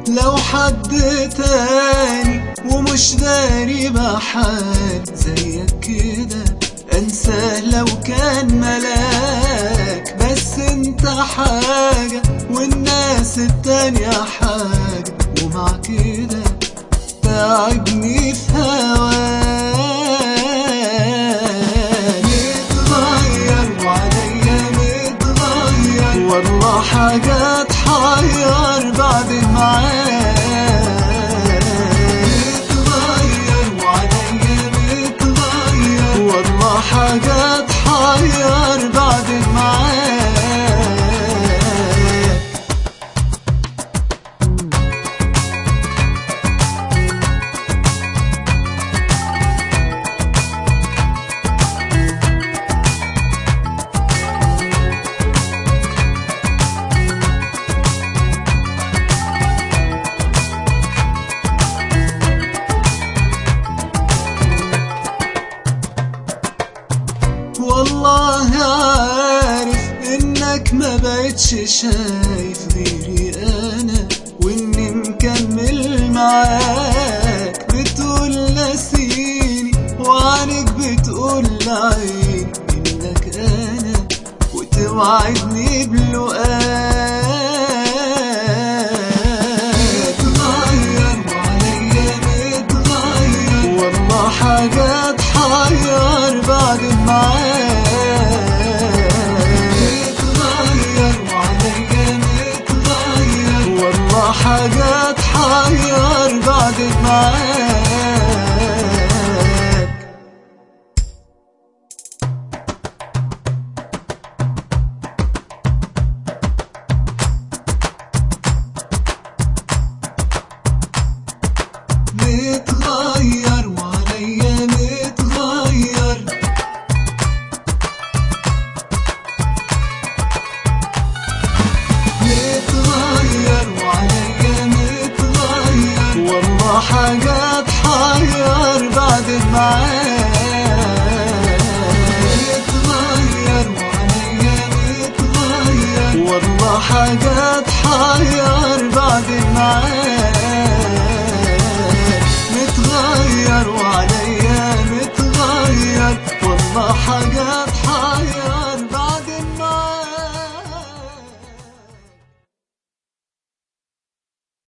لو حد تاني ومش داري بحال زيك كده انساه لو كان ملاك بس انت حاجة والناس التانية حاجة ومع كده تعبني في هواك متغير وعليا متغير والله حاجة تحير بعد معاك متغير وعليا متغير والله حاجة تحير بعد معاك والله عارف انك ما بقتش شايف غيري انا واني مكمل معاك بتقول نسيني وعنك بتقول لعيني انك انا وتوعدني بلقاك متغير وعليا متغير والله حاجة تحير بعد معاك متغير وعليا متغير والله حاجة تحير بعد معاك متغير وعليا متغير متغير وعليا متغير والله حاجة تحير بعد معاك متغير وعليا متغير والله حاجة تحير بعد معاك